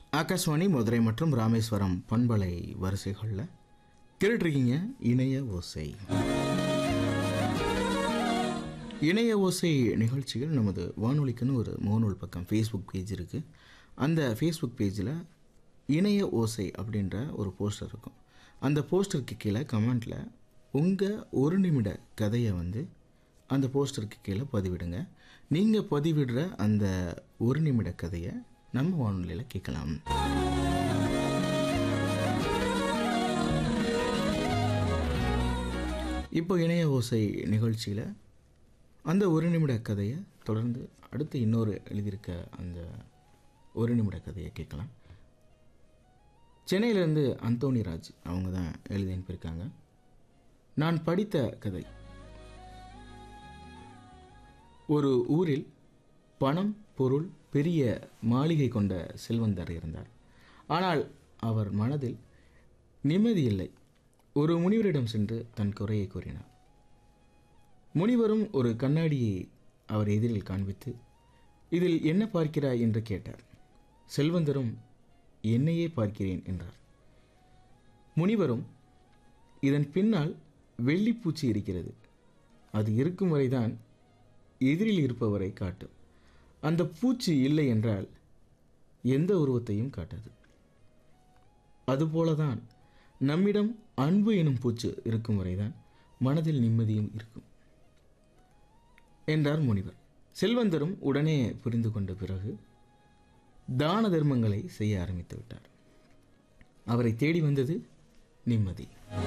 ஆகாஷ்வாணி மதுரை மற்றும் ராமேஸ்வரம் பண்பலை வரிசைகளில் கேட்டுருக்கீங்க இணைய ஓசை இணைய ஓசை நிகழ்ச்சிகள் நமது வானொலிக்குன்னு ஒரு முகநூல் பக்கம் ஃபேஸ்புக் பேஜ் இருக்குது அந்த ஃபேஸ்புக் பேஜில் இணைய ஓசை அப்படின்ற ஒரு போஸ்டர் இருக்கும் அந்த போஸ்டருக்கு கீழே கமெண்ட்டில் உங்கள் ஒரு நிமிட கதையை வந்து அந்த போஸ்டருக்கு கீழே பதிவிடுங்க நீங்கள் பதிவிடுற அந்த ஒரு நிமிட கதையை நம்ம வானொலியில் கேட்கலாம் இப்போ இணைய ஓசை நிகழ்ச்சியில் அந்த ஒரு நிமிட கதையை தொடர்ந்து அடுத்து இன்னொரு எழுதியிருக்க அந்த ஒரு நிமிட கதையை கேட்கலாம் சென்னையிலேருந்து அந்தோணி ராஜ் அவங்க தான் எழுதி அனுப்பியிருக்காங்க நான் படித்த கதை ஒரு ஊரில் பணம் பொருள் பெரிய மாளிகை கொண்ட செல்வந்தர் இருந்தார் ஆனால் அவர் மனதில் நிம்மதி இல்லை ஒரு முனிவரிடம் சென்று தன் குறையை கூறினார் முனிவரும் ஒரு கண்ணாடியை அவர் எதிரில் காண்பித்து இதில் என்ன பார்க்கிறாய் என்று கேட்டார் செல்வந்தரும் என்னையே பார்க்கிறேன் என்றார் முனிவரும் இதன் பின்னால் வெள்ளிப்பூச்சி இருக்கிறது அது இருக்கும் வரைதான் எதிரில் இருப்பவரை காட்டும் அந்த பூச்சி இல்லை என்றால் எந்த உருவத்தையும் காட்டாது அதுபோலதான் நம்மிடம் அன்பு எனும் பூச்சு இருக்கும் வரைதான் மனதில் நிம்மதியும் இருக்கும் என்றார் முனிவர் செல்வந்தரும் உடனே புரிந்து கொண்ட பிறகு தான தர்மங்களை செய்ய ஆரம்பித்து விட்டார் அவரை தேடி வந்தது நிம்மதி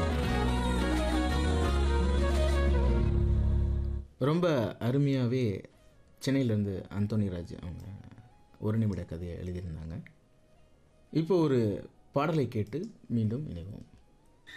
ரொம்ப அருமையாகவே சென்னையிலேருந்து அந்தோனி ராஜ் அவங்க ஒரு நிமிட கதையை எழுதியிருந்தாங்க இப்போ ஒரு பாடலை கேட்டு மீண்டும் இணைவோம்